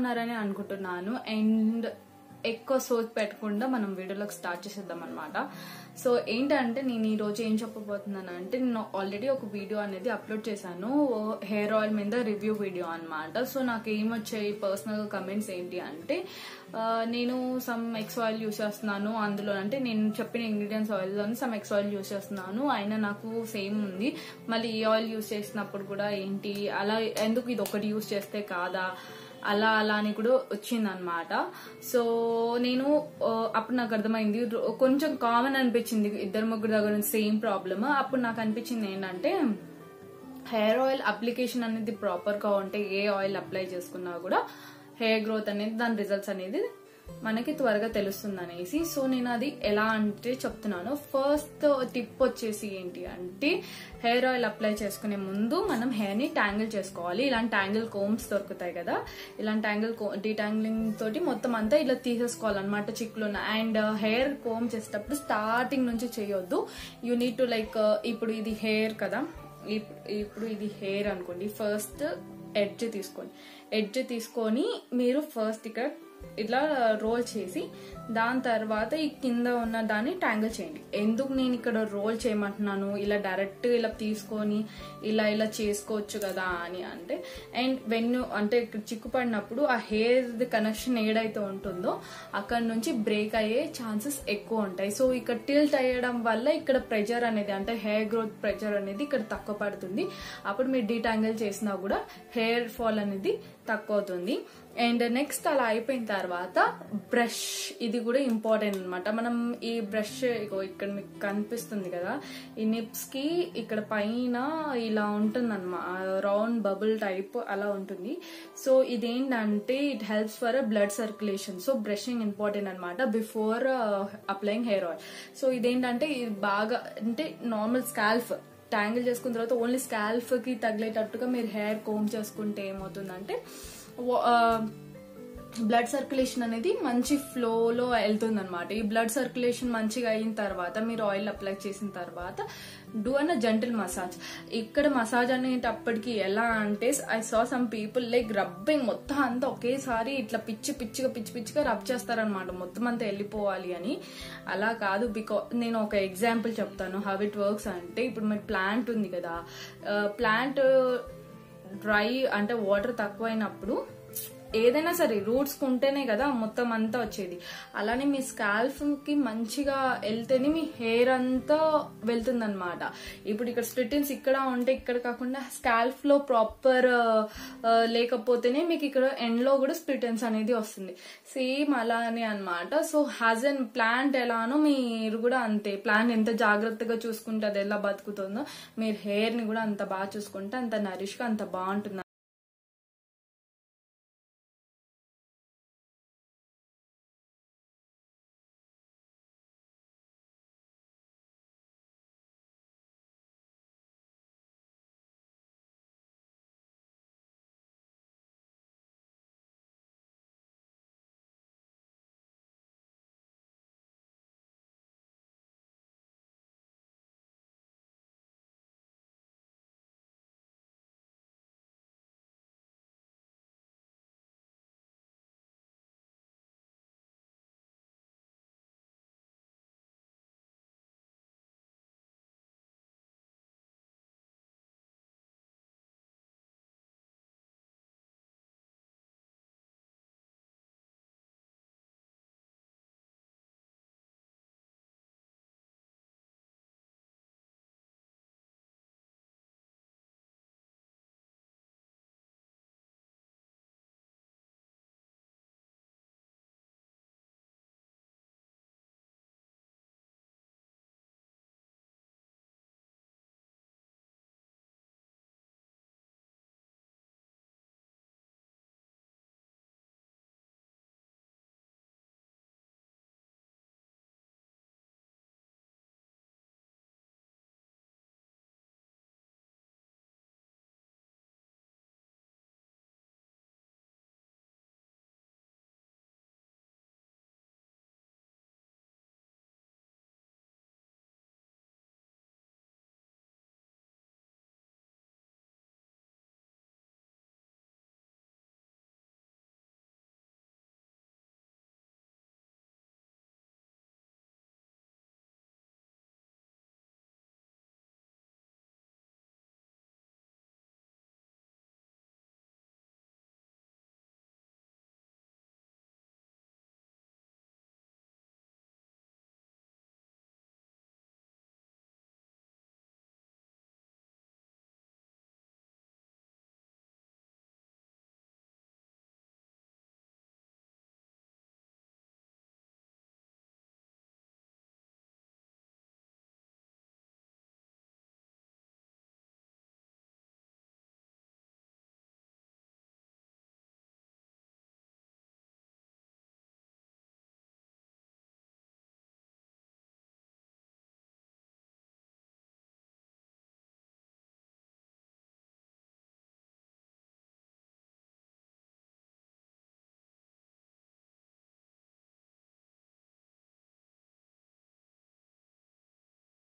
ఉన్నారని అనుకుంటున్నాను అండ్ ఎక్కువ సోచ్ పెట్టకుండా మనం వీడియోలోకి స్టార్ట్ చేసేద్దాం అనమాట సో ఏంటంటే నేను ఈ రోజు ఏం చెప్పబోతున్నాను అంటే నేను ఆల్రెడీ ఒక వీడియో అనేది అప్లోడ్ చేశాను హెయిర్ ఆయిల్ మీద రివ్యూ వీడియో అన్నమాట సో నాకు ఏమొచ్చాయి పర్సనల్ కమెంట్స్ ఏంటి అంటే ఆ, నేను సమ్ ఎక్స్ ఆయిల్ యూస్ చేస్తున్నాను అందులో అంటే నేను చెప్పిన ఇంగ్రీడియంట్స్ ఆయిల్లోని సమ్ ఎక్స్ ఆయిల్ యూస్ చేస్తున్నాను అయినా నాకు సేమ్ ఉంది మళ్ళీ ఈ ఆయిల్ యూస్ చేసినప్పుడు కూడా ఏంటి అలా ఎందుకు ఇది ఒకటి యూస్ చేస్తే కాదా అలా అలా అని కూడా వచ్చిందనమాట సో నేను ఆ, అప్పుడు నాకు అర్థమైంది రో- కొంచెం కామన్ అనిపించింది ఇద్దరు ముగ్గురు దగ్గర నుంచి సేమ్ ప్రాబ్లమ్ అప్పుడు నాకు అనిపించింది ఏంటంటే హెయిర్ ఆయిల్ అప్లికేషన్ అనేది ప్రాపర్ గా ఉంటే ఏ ఆయిల్ అప్లై చేసుకున్నా కూడా హెయిర్ గ్రోత్ అనేది దాని రిజల్ట్స్ అనేది మనకి త్వరగా తెలుస్తుంది అనేసి సో నేను అది ఎలా అంటే చెప్తున్నాను ఫస్ట్ టిప్ వచ్చేసి ఏంటి అంటే హెయిర్ ఆయిల్ అప్లై చేసుకునే ముందు మనం హెయిర్ ని ట్యాంగిల్ చేసుకోవాలి ఇలాంటి ట్యాంగిల్ కోమ్స్ దొరుకుతాయి కదా ఇలాంటి ట్యాంగిల్ డీటాంగిలింగ్ తోటి మొత్తం అంతా ఇలా తీసేసుకోవాలన్నమాట చిక్కులు అండ్ హెయిర్ కోమ్ చేసేటప్పుడు స్టార్టింగ్ నుంచి చేయొద్దు యూ నీడ్ టు లైక్ ఇప్పుడు ఇది హెయిర్ కదా ఇప్- ఇప్పుడు ఇది హెయిర్ అనుకోండి ఫస్ట్ ఎడ్జ్ తీసుకోండి ఎడ్జ్ తీసుకొని మీరు ఫస్ట్ ఇక్కడ ఇట్లా రోల్ చేసి దాని తర్వాత ఈ కింద ఉన్న దాన్ని ట్యాంగిల్ చేయండి ఎందుకు నేను ఇక్కడ రోల్ చేయమంటున్నాను ఇలా డైరెక్ట్ ఇలా తీసుకొని ఇలా ఇలా చేసుకోవచ్చు కదా అని అంటే అండ్ వెన్ అంటే ఇక్కడ చిక్కు పడినప్పుడు ఆ హెయిర్ కనెక్షన్ ఏడైతే ఉంటుందో అక్కడ నుంచి బ్రేక్ అయ్యే ఛాన్సెస్ ఎక్కువ ఉంటాయి సో ఇక్కడ టిల్ట్ అయ్యడం వల్ల ఇక్కడ ప్రెజర్ అనేది అంటే హెయిర్ గ్రోత్ ప్రెజర్ అనేది ఇక్కడ తక్కువ పడుతుంది అప్పుడు మీరు డీటాంగిల్ చేసినా కూడా హెయిర్ ఫాల్ అనేది తక్కువ అవుతుంది అండ్ నెక్స్ట్ అలా అయిపోయిన తర్వాత బ్రష్ ఇది కూడా ఇంపార్టెంట్ అనమాట మనం ఈ బ్రష్ ఇగో ఇక్కడ మీకు కనిపిస్తుంది కదా ఈ నిప్స్ కి ఇక్కడ పైన ఇలా ఉంటుంది రౌండ్ బబుల్ టైప్ అలా ఉంటుంది సో ఇదేంటంటే it helps for blood circulation so brushing important అనమాట before applying hair oil so ఇదేంటంటే ఇది బాగా అంటే నార్మల్ స్కాల్ఫ్ ట్యాంగిల్ చేసుకున్న తర్వాత ఓన్లీ స్కాల్ఫ్ కి తగిలేటట్టుగా మీరు హెయిర్ కోమ్ చేసుకుంటే ఏమవుతుందంటే బ్లడ్ సర్క్యులేషన్ అనేది మంచి ఫ్లోలో వెళ్తుంది అనమాట ఈ బ్లడ్ సర్క్యులేషన్ మంచిగా అయిన తర్వాత మీరు ఆయిల్ అప్లై చేసిన తర్వాత డూ అన్ జెంటల్ మసాజ్ ఇక్కడ మసాజ్ అనేటప్పటికి ఎలా అంటే I saw some people like rubbing మొత్తం అంతా ఒకేసారి ఇట్లా పిచ్చి పిచ్చిగా పిచ్చి పిచ్చిగా రబ్ చేస్తారనమాట మొత్తం అంతా వెళ్ళిపోవాలి అని అలా కాదు బికా నేను ఒక ఎగ్జాంపుల్ చెప్తాను హౌ ఇట్ వర్క్స్ అంటే ఇప్పుడు మీ ప్లాంట్ ఉంది కదా ప్లాంట్ డ్రై అంటే వాటర్ తక్కువైనప్పుడు ఏదైనా సరే రూట్స్ ఉంటేనే కదా మొత్తం అంతా వచ్చేది అలానే మీ స్కాల్ఫ్ కి మంచిగా వెళ్తేనే మీ హెయిర్ అంతా వెళ్తుందన్నమాట ఇప్పుడు ఇక్కడ స్ప్లిటిన్స్ ఇక్కడ ఉంటే ఇక్కడ కాకుండా స్కాల్ఫ్ లో ప్రాపర్ లేకపోతేనే మీకు ఇక్కడ ఎండ్ లో కూడా స్ప్లిటెన్స్ అనేది వస్తుంది సేమ్ అలానే అన్నమాట సో హ్యాజ్ అన్ ప్లాంట్ ఎలానో మీరు కూడా అంతే ప్లాంట్ ఎంత జాగ్రత్తగా చూసుకుంటే అది ఎలా బతుకుతుందో మీరు హెయిర్ ని కూడా అంత బాగా చూసుకుంటే అంత నరిష్ గా అంత బాగుంటుంది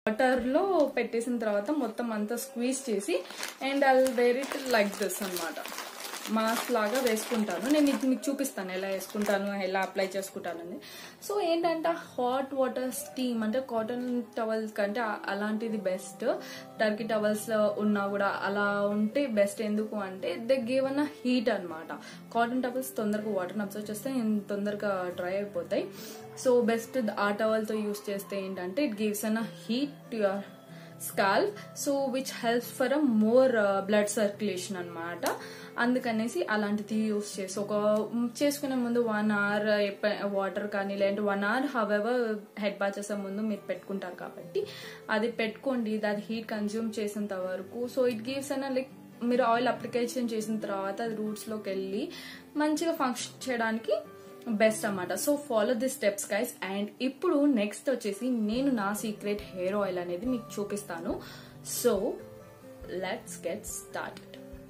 వాటర్లో పెట్టేసిన తర్వాత మొత్తం అంతా స్క్వీజ్ చేసి and I wear it like this అనమాట మాస్క్ లాగా వేసుకుంటాను నేను ఇది మీకు చూపిస్తాను ఎలా వేసుకుంటాను ఎలా అప్లై చేసుకుంటానని సో ఏంటంటే హాట్ వాటర్ స్టీమ్ అంటే కాటన్ టవల్స్ కంటే ఆ- అలాంటిది బెస్ట్ టర్కీ టవల్స్ ఉన్నా కూడా అలా ఉంటే బెస్ట్ ఎందుకు అంటే దే గివ్ అన్న హీట్ అనమాట కాటన్ టవల్స్ తొందరగా వాటర్ అబ్జర్వ్ చేస్తే తొందరగా డ్రై అయిపోతాయి సో బెస్ట్ ఆ టవల్తో యూస్ చేస్తే ఏంటంటే ఇట్ గివ్స్ అన్న heat to your scalp so which helps for a more blood circulation అన్నమాట అందుకనేసి అలాంటిది యూస్ చేసి ఒక మ్, చేసుకునే ముందు వన్ అవర్ వాటర్ కానీ లేదంటే one hour however head bath చేసే ముందు మీరు పెట్టుకుంటారు కాబట్టి అది పెట్టుకోండి అది హీట్ కన్జ్యూమ్ చేసేంత వరకు సో ఇట్ గివ్స్ అన్న లైక్ మీరు ఆయిల్ అప్లికేషన్ చేసిన తర్వాత అది రూట్స్ లోకి వెళ్ళి మంచిగా ఫంక్షన్ చేయడానికి బెస్ట్ అన్నమాట so follow the steps guys and ఇప్పుడు నెక్స్ట్ వచ్చేసి నేను నా సీక్రెట్ హెయిర్ ఆయిల్ అనేది మీకు చూపిస్తాను so let's get started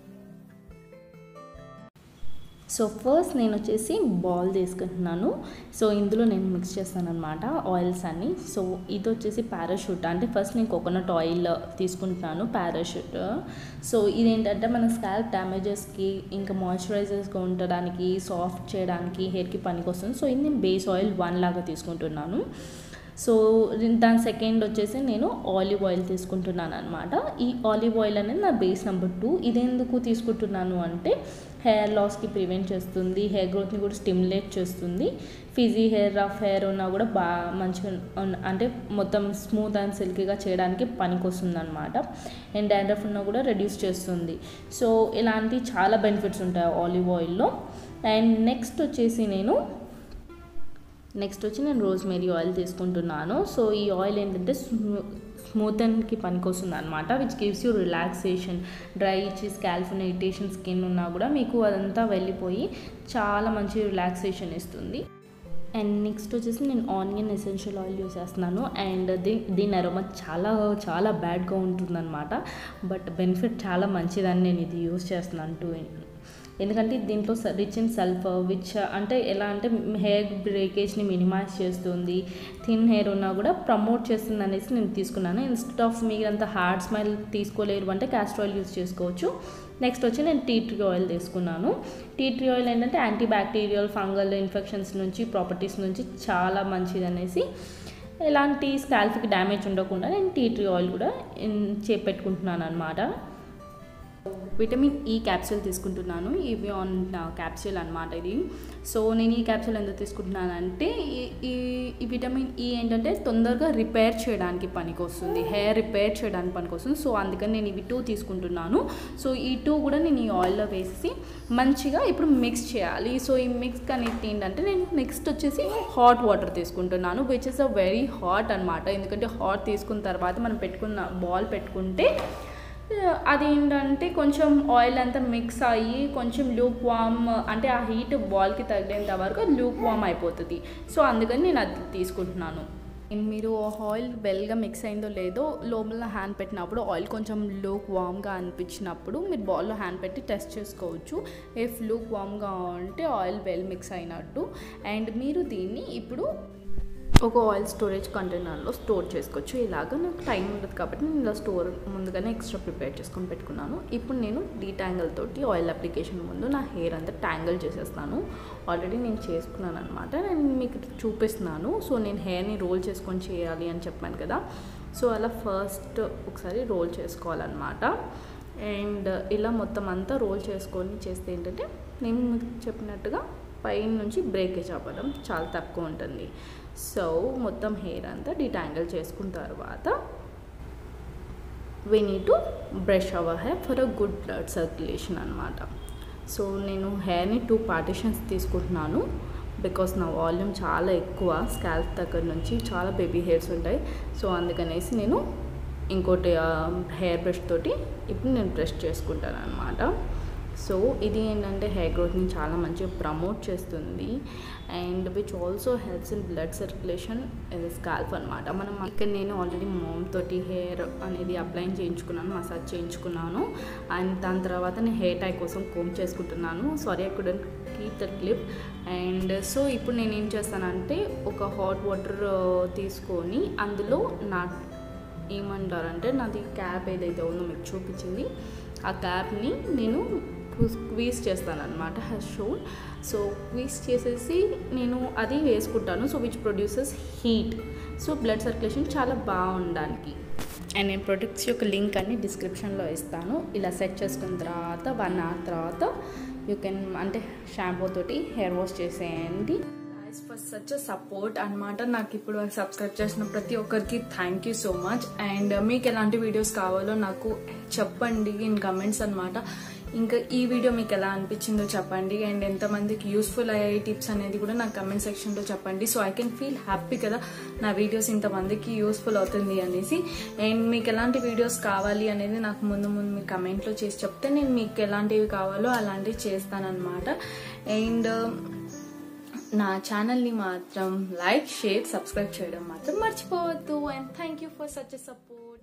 so first నేను వచ్చేసి బాల్ తీసుకుంటున్నాను సో ఇందులో నేను మిక్స్ చేస్తాను అనమాట ఆయిల్స్ అన్ని సో ఇది వచ్చేసి పారాషూట్ అంటే ఫస్ట్ నేను కోకోనట్ ఆయిల్ తీసుకుంటున్నాను పారాషూట్ సో ఇదేంటంటే మన స్కాల్ప్ డ్యామేజెస్కి ఇంకా మాయిశ్చరైజర్స్గా ఉండడానికి సాఫ్ట్ చేయడానికి హెయిర్కి పనికి వస్తుంది సో ఇది నేను బేస్ ఆయిల్ వన్ లాగా తీసుకుంటున్నాను సో దాని సెకండ్ వచ్చేసి నేను ఆలివ్ ఆయిల్ తీసుకుంటున్నాను అనమాట ఈ ఆలివ్ ఆయిల్ అనేది నా బేస్ నెంబర్ టూ ఇదెందుకు తీసుకుంటున్నాను అంటే హెయిర్ లాస్కి ప్రివెంట్ చేస్తుంది హెయిర్ గ్రోత్ని కూడా స్టిమ్యులేట్ చేస్తుంది ఫిజీ హెయిర్ రఫ్ హెయిర్ ఉన్నా కూడా బాగా మంచిగా ఉన్న- అంటే మొత్తం స్మూత్ అండ్ సిల్కీగా చేయడానికి పనికొస్తుంది అనమాట అండ్ డాండ్రఫ్ ఉన్నా కూడా రెడ్యూస్ చేస్తుంది సో ఇలాంటి చాలా బెనిఫిట్స్ ఉంటాయి ఆలివ్ ఆయిల్లో అండ్ నెక్స్ట్ వచ్చేసి నేను నెక్స్ట్ వచ్చి నేను రోజ్మేరీ ఆయిల్ తీసుకుంటున్నాను సో ఈ ఆయిల్ ఏంటంటే స్మూ స్మూతన్కి పనికొస్తుంది అనమాట which gives you relaxation dry ఇచ్చి స్కాల్ఫ్ ఇరిటేషన్ స్కిన్ ఉన్నా కూడా మీకు అదంతా వెళ్ళిపోయి చాలా మంచి రిలాక్సేషన్ ఇస్తుంది అండ్ నెక్స్ట్ వచ్చేసి నేను ఆనియన్ ఎసెన్షియల్ ఆయిల్ యూస్ చేస్తున్నాను అండ్ దీ దీని అరోమా చాలా చాలా బ్యాడ్గా ఉంటుందన్నమాట బట్ బెనిఫిట్ చాలా మంచిదని నేను ఇది యూస్ చేస్తున్నాను టూ ఎందుకంటే దీంట్లో రిచ్ ఇన్ సల్ఫర్ విచ్ అంటే ఎలా అంటే హెయిర్ బ్రేకేజ్ని మినిమైజ్ చేస్తుంది థిన్ హెయిర్ ఉన్నా కూడా ప్రమోట్ చేస్తుంది అనేసి నేను తీసుకున్నాను ఇన్స్టెడ్ ఆఫ్ మీరు అంత హార్డ్ స్మైల్ తీసుకోలేరు అంటే క్యాస్టర్ ఆయిల్ యూస్ చేసుకోవచ్చు నెక్స్ట్ వచ్చి నేను టీ ట్రీ ఆయిల్ తీసుకున్నాను టీ ట్రీ ఆయిల్ ఏంటంటే యాంటీ బ్యాక్టీరియల్ ఫంగల్ ఇన్ఫెక్షన్స్ నుంచి ప్రాపర్టీస్ నుంచి చాలా మంచిది అనేసి ఎలాంటి స్కాల్ఫ్కి డ్యామేజ్ ఉండకుండా నేను టీ ట్రీ ఆయిల్ కూడా ఇన్- చేపెట్టుకుంటున్నాను అనమాట విటమిన్ ఈ క్యాప్సూల్ తీసుకుంటున్నాను ఇవి ఆన్ క్యాప్సూల్ అనమాట ఇది సో నేను ఈ క్యాప్సూల్ ఎందుకు తీసుకుంటున్నానంటే ఈ- ఈ ఈ విటమిన్ ఈ ఏంటంటే తొందరగా రిపేర్ చేయడానికి పనికొస్తుంది హెయిర్ రిపేర్ చేయడానికి పనికొస్తుంది సో అందుకని నేను ఇవి టూ తీసుకుంటున్నాను సో ఈ టూ కూడా నేను ఈ ఆయిల్లో వేసి మంచిగా ఇప్పుడు మిక్స్ చేయాలి సో ఈ మిక్స్ అనేది ఏంటంటే నేను నెక్స్ట్ వచ్చేసి హాట్ వాటర్ తీసుకుంటున్నాను which is a very hot అనమాట ఎందుకంటే హాట్ తీసుకున్న తర్వాత మనం పెట్టుకున్న బాల్ పెట్టుకుంటే అదేంటంటే కొంచెం ఆయిల్ అంతా మిక్స్ అయ్యి కొంచెం లూక్ వామ్ అంటే ఆ హీట్ బాల్కి తగిలేంత వరకు లూక్ వామ్ అయిపోతుంది సో అందుకని నేను అది తీసుకుంటున్నాను అండ్ మీరు ఆయిల్ వెల్గా మిక్స్ అయిందో లేదో లోపల హ్యాండ్ పెట్టినప్పుడు ఆయిల్ కొంచెం లూక్ వామ్గా అనిపించినప్పుడు మీరు బాల్లో హ్యాండ్ పెట్టి టెస్ట్ చేసుకోవచ్చు ఇఫ్ లూక్ వామ్గా ఉంటే ఆయిల్ వెల్ మిక్స్ అయినట్టు అండ్ మీరు దీన్ని ఇప్పుడు ఒక ఆయిల్ స్టోరేజ్ కంటైనర్లో స్టోర్ చేసుకోవచ్చు ఇలాగ నాకు టైం ఉండదు కాబట్టి నేను ఇలా స్టోర్ ముందుగానే ఎక్స్ట్రా ప్రిపేర్ చేసుకొని పెట్టుకున్నాను ఇప్పుడు నేను డీటాంగిల్ తోటి ఆయిల్ అప్లికేషన్ ముందు నా హెయిర్ అంతా ట్యాంగిల్ చేసేస్తాను ఆల్రెడీ నేను చేసుకున్నాను అనమాట నేను మీకు చూపిస్తున్నాను సో నేను హెయిర్ని రోల్ చేసుకొని చేయాలి అని చెప్పాను కదా సో అలా ఫస్ట్ ఒకసారి రోల్ చేసుకోవాలన్నమాట అండ్ ఇలా మొత్తం అంతా రోల్ చేసుకొని చేస్తే ఏంటంటే నేను మీకు చెప్పినట్టుగా పైన నుంచి బ్రేకేజ్ అవ్వడం చాలా తక్కువ ఉంటుంది సో మొత్తం హెయిర్ అంతా డిటాంగిల్ చేసుకున్న తర్వాత we need to brush our hair for a good blood circulation అనమాట సో నేను హెయిర్ని టూ పార్టిషన్స్ తీసుకుంటున్నాను బికాస్ నా వాల్యూమ్ చాలా ఎక్కువ స్కాల్ప్ దగ్గర నుంచి చాలా బేబీ హెయిర్స్ ఉంటాయి సో అందుకనేసి నేను ఇంకోటి హెయిర్ బ్రష్ తోటి ఇప్పుడు నేను బ్రష్ చేసుకుంటాను అనమాట సో ఇది ఏంటంటే హెయిర్ గ్రోత్ని చాలా మంచిగా ప్రమోట్ చేస్తుంది and which also helps in blood circulation scalp అనమాట మనం ఇక్కడ నేను ఆల్రెడీ మోమ్ తోటి హెయిర్ అనేది అప్లై చేయించుకున్నాను మసాజ్ చేయించుకున్నాను అండ్ దాని తర్వాత నేను హెయిర్ టై కోసం కోమ్ చేసుకుంటున్నాను sorry I couldn't keep that clip and so ఇప్పుడు నేను ఏం చేస్తానంటే ఒక హాట్ వాటర్ తీసుకొని అందులో నా ఏమంటారంటే నాది క్యాప్ ఏదైతే ఉందో మీకు చూపించింది ఆ క్యాప్ని నేను క్వీజ్ చేస్తాను అనమాట హ్యాస్ షోన్ సో క్వీజ్ చేసేసి నేను అది వేసుకుంటాను so which produces heat so blood circulation చాలా బాగుండడానికి అండ్ నేను ప్రొడక్ట్స్ యొక్క లింక్ అన్ని డిస్క్రిప్షన్లో ఇస్తాను ఇలా సెట్ చేసుకున్న తర్వాత వన్ అవర్ తర్వాత యూ కెన్ అంటే షాంపూ తోటి హెయిర్ వాష్ చేసేయండి ఫర్ సచ్ సపోర్ట్ అనమాట నాకు ఇప్పుడు సబ్స్క్రైబ్ చేసిన ప్రతి ఒక్కరికి thank you so much and మీకు ఎలాంటి వీడియోస్ కావాలో నాకు చెప్పండి ఇన్ కమెంట్స్ అనమాట ఇంకా ఈ వీడియో మీకు ఎలా అనిపించిందో చెప్పండి అండ్ ఎంతమందికి యూస్ఫుల్ అయ్యే టిప్స్ అనేది కూడా నాకు కమెంట్ సెక్షన్లో చెప్పండి so I can feel happy కదా నా వీడియోస్ ఇంతమందికి యూస్ఫుల్ అవుతుంది అనేసి అండ్ మీకు ఎలాంటి వీడియోస్ కావాలి అనేది నాకు ముందు ముందు మీరు కమెంట్లో చేసి చెప్తే నేను మీకు ఎలాంటివి కావాలో అలాంటివి చేస్తానన్నమాట అండ్ నా ఛానల్ని మాత్రం లైక్ షేర్ సబ్స్క్రైబ్ చేయడం మాత్రం మర్చిపోవద్దు and thank you for such a support